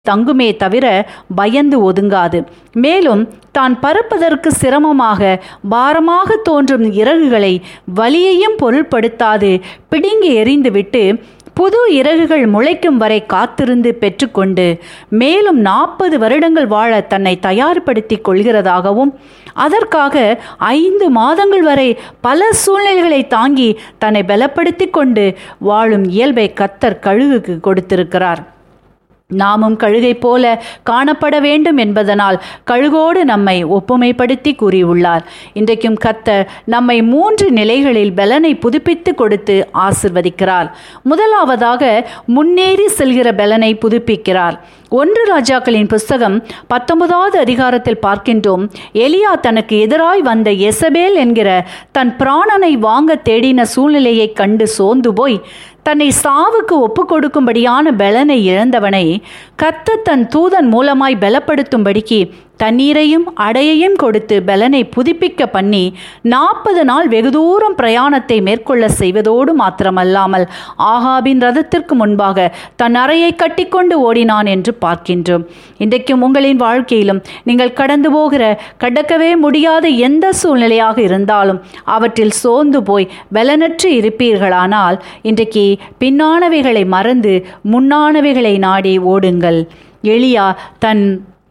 தங்குமே தவிர பயந்து ஒதுங்காது மேலும் தான் பறப்பதற்கு சிரமமாக பாரமாக தோன்றும் இறகுகளை வலியையும் பொருட்படுத்தாது பிடுங்கி எறிந்துவிட்டு புது இறகுகள் முளைக்கும் வரை காத்திருந்து பெற்றுக்கொண்டு மேலும் நாற்பது வருடங்கள் வாழ தன்னை தயார்படுத்தி கொள்கிறதாகவும் அதற்காக ஐந்து மாதங்கள் வரை பல சூழ்நிலைகளை தாங்கி தன்னை பலப்படுத்தி கொண்டு வாழும் இயல்பை கத்தர் கழுகுக்கு கொடுத்திருக்கிறார் நாமும் கழுகை போல காணப்பட வேண்டும் என்பதனால் கழுகோடு நம்மை ஒப்புமைப்படுத்தி கூறியுள்ளார் இன்றைக்கும் கத்தர் நம்மை மூன்று நிலைகளில் பலனை புதுப்பித்து கொடுத்து ஆசிர்வதிக்கிறார் முதலாவதாக முன்னேறி செல்கிற பலனை புதுப்பிக்கிறார் ஒன்று ராஜாக்களின் புஸ்தகம் பத்தொன்பதாவது அதிகாரத்தில் பார்க்கின்றோம் எலியா தனக்கு எதிராய் வந்த எசபேல் என்கிற தன் பிராணனை வாங்க தேடின சூழ்நிலையை கண்டு சோர்ந்து போய் தன்னை சாவுக்கு ஒப்பு கொடுக்கும்படியான பலனை இழந்தவனை கத்த தன் தூதன் மூலமாய் பலப்படுத்தும்படிக்கு தண்ணீரையும் அடையையும் கொடுத்து பலனை புதுப்பிக்க பண்ணி நாற்பது நாள் வெகு தூரம் பிரயாணத்தை மேற்கொள்ள செய்வதோடு மாத்திரமல்லாமல் ஆகாபின் ரதத்திற்கு முன்பாக தன் அறையை கட்டிக்கொண்டு ஓடினான் என்று பார்க்கின்றோம் இன்றைக்கும் உங்களின் வாழ்க்கையிலும் நீங்கள் கடந்து போகிற கடக்கவே முடியாத எந்த சூழ்நிலையாக இருந்தாலும் அவற்றில் சோர்ந்து போய் பலனற்று இருப்பீர்களானால் இன்றைக்கு பின்னானவைகளை மறந்து முன்னானவைகளை நாடி ஓடுங்கள் எளியா தன்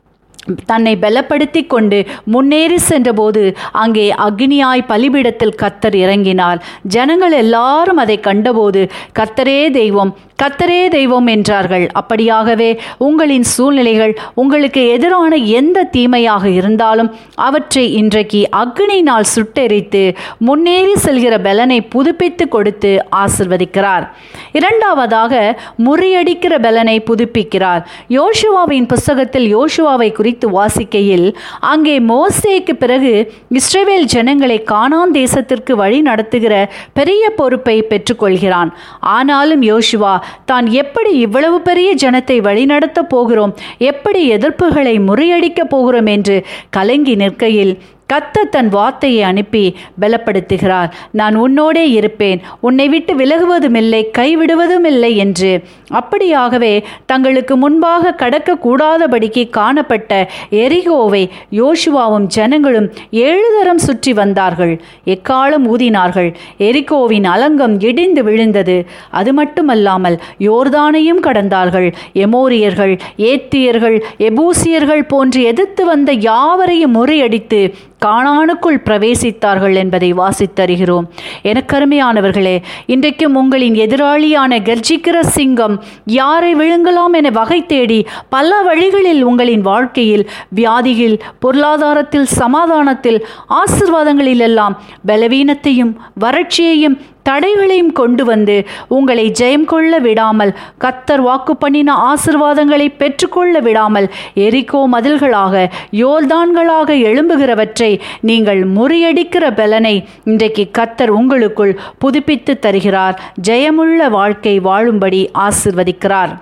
தன்னை பலப்படுத்தி கொண்டு முன்னேறி சென்றபோது அங்கே அக்னியாய் பலிபீடத்தில் கத்தர் இறங்கினார் ஜனங்கள் எல்லாரும் அதை கண்டபோது கத்தரே தெய்வம் கத்தரே தெய்வம் என்றார்கள் அப்படியாகவே உங்களின் சூழ்நிலைகள் உங்களுக்கு எதிரான எந்த தீமையாக இருந்தாலும் அவற்றை இன்றைக்கு அக்னியினால் சுட்டெரித்து முன்னேறி செல்கிற பலனை புதுப்பித்து கொடுத்து ஆசிர்வதிக்கிறார் இரண்டாவதாக முறியடிக்கிற பலனை புதுப்பிக்கிறார் யோசுவாவின் புஸ்தகத்தில் யோசுவாவை குறித்து வாசிக்கையில் அங்கே மோசேக்கு பிறகு இஸ்ரேவேல் ஜனங்களை கானான் தேசத்திற்கு வழி நடத்துகிற பெரிய பொறுப்பை பெற்றுக்கொள்கிறான் ஆனாலும் யோசுவா தான் எப்படி இவ்வளவு பெரிய ஜனத்தை வழிநடத்த போகிறோம் எப்படி எதிர்ப்புகளை முறியடிக்கப் போகிறோம் என்று கலங்கி நிற்கையில் கத்த தன் வார்த்தையை அனுப்பி பலப்படுத்துகிறார் நான் உன்னோடே இருப்பேன் உன்னை விட்டு விலகுவதும் இல்லை கைவிடுவதும் இல்லை என்று அப்படியாகவே தங்களுக்கு முன்பாக கடக்க கூடாதபடிக்கு காணப்பட்ட எரிகோவை யோசுவாவும் ஜனங்களும் ஏழு தரம் சுற்றி வந்தார்கள் எக்காலம் ஊதினார்கள் எரிகோவின் அலங்கம் இடிந்து விழுந்தது அது மட்டுமல்லாமல் யோர்தானையும் கடந்தார்கள் எமோரியர்கள் ஏத்தியர்கள் எபூசியர்கள் போன்று எதிர்த்து வந்த யாவரையும் முறியடித்து காணானுக்குள் பிரவேசித்தார்கள் என்பதை வாசித்தருகிறோம் எனக்கருமையானவர்களே இன்றைக்கும் உங்களின் எதிராளியான கர்ஜிக்கிற சிங்கம் யாரை விழுங்கலாம் என வகை தேடி பல வழிகளில் உங்களின் வாழ்க்கையில் வியாதியில் பொருளாதாரத்தில் சமாதானத்தில் ஆசிர்வாதங்களிலெல்லாம் பலவீனத்தையும் வறட்சியையும் தடைகளையும் கொண்டு வந்து உங்களை ஜெயம் கொள்ள விடாமல் கத்தர் வாக்கு பண்ணின ஆசிர்வாதங்களை பெற்றுக்கொள்ள விடாமல் எரிக்கோ மதில்களாக யோல்தான்களாக எழும்புகிறவற்றை நீங்கள் முறியடிக்கிற பலனை இன்றைக்கு கத்தர் உங்களுக்குள் புதுப்பித்து தருகிறார் ஜெயமுள்ள வாழ்க்கை வாழும்படி ஆசிர்வதிக்கிறார்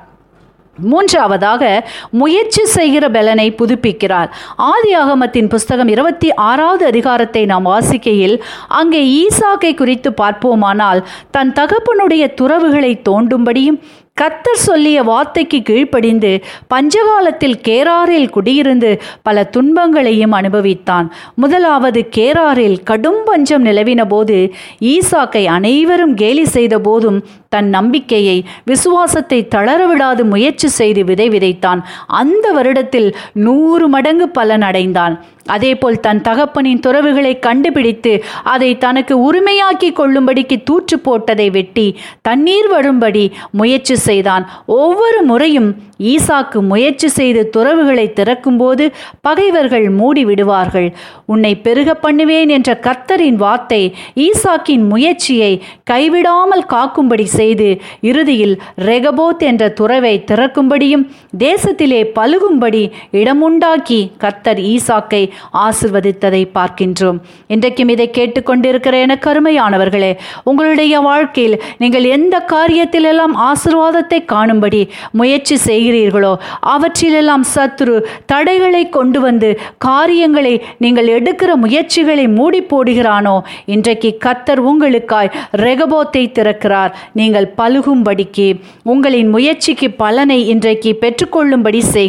மூன்றாவதாக முயற்சி செய்கிற பலனை புதுப்பிக்கிறார் ஆதி ஆகமத்தின் புஸ்தகம் இருபத்தி ஆறாவது அதிகாரத்தை நாம் வாசிக்கையில் அங்கே ஈசாக்கை குறித்து பார்ப்போமானால் தன் தகப்பனுடைய துறவுகளை தோண்டும்படியும் கத்தர் சொல்லிய வார்த்தைக்கு கீழ்ப்படிந்து பஞ்சகாலத்தில் கேராரில் குடியிருந்து பல துன்பங்களையும் அனுபவித்தான் முதலாவது கேராரில் கடும் பஞ்சம் நிலவின போது ஈசாக்கை அனைவரும் கேலி செய்த போதும் தன் நம்பிக்கையை விசுவாசத்தை தளரவிடாது முயற்சி செய்து விதை விதைத்தான் அந்த வருடத்தில் நூறு மடங்கு பலன் அடைந்தான் அதேபோல் தன் தகப்பனின் துறவுகளை கண்டுபிடித்து அதை தனக்கு உரிமையாக்கி கொள்ளும்படிக்கு தூற்று போட்டதை வெட்டி தண்ணீர் வரும்படி முயற்சி செய்தான் ஒவ்வொரு முறையும் ஈசாக்கு முயற்சி செய்து துறவுகளை திறக்கும்போது பகைவர்கள் மூடி விடுவார்கள் உன்னை பெருக பண்ணுவேன் என்ற கர்த்தரின் வார்த்தை ஈசாக்கின் முயற்சியை கைவிடாமல் காக்கும்படி செய்து இறுதியில் ரெகபோத் என்ற துறவை திறக்கும்படியும் தேசத்திலே பழுகும்படி இடமுண்டாக்கி கர்த்தர் ஈசாக்கை ஆசிர்வதித்ததை பார்க்கின்றோம் இன்றைக்கும் இதை கேட்டுக்கொண்டிருக்கிற எனக்கு அருமையானவர்களே உங்களுடைய வாழ்க்கையில் நீங்கள் எந்த காரியத்திலெல்லாம் ஆசிர்வாதத்தை காணும்படி முயற்சி செய்கிறீர்களோ அவற்றிலெல்லாம் சத்துரு தடைகளை கொண்டு வந்து காரியங்களை நீங்கள் எடுக்கிற முயற்சிகளை மூடி போடுகிறானோ இன்றைக்கு கத்தர் உங்களுக்காய் ரெகபோத்தை திறக்கிறார் நீங்கள் பழுகும்படிக்கு உங்களின் முயற்சிக்கு பலனை இன்றைக்கு பெற்றுக்கொள்ளும்படி செய்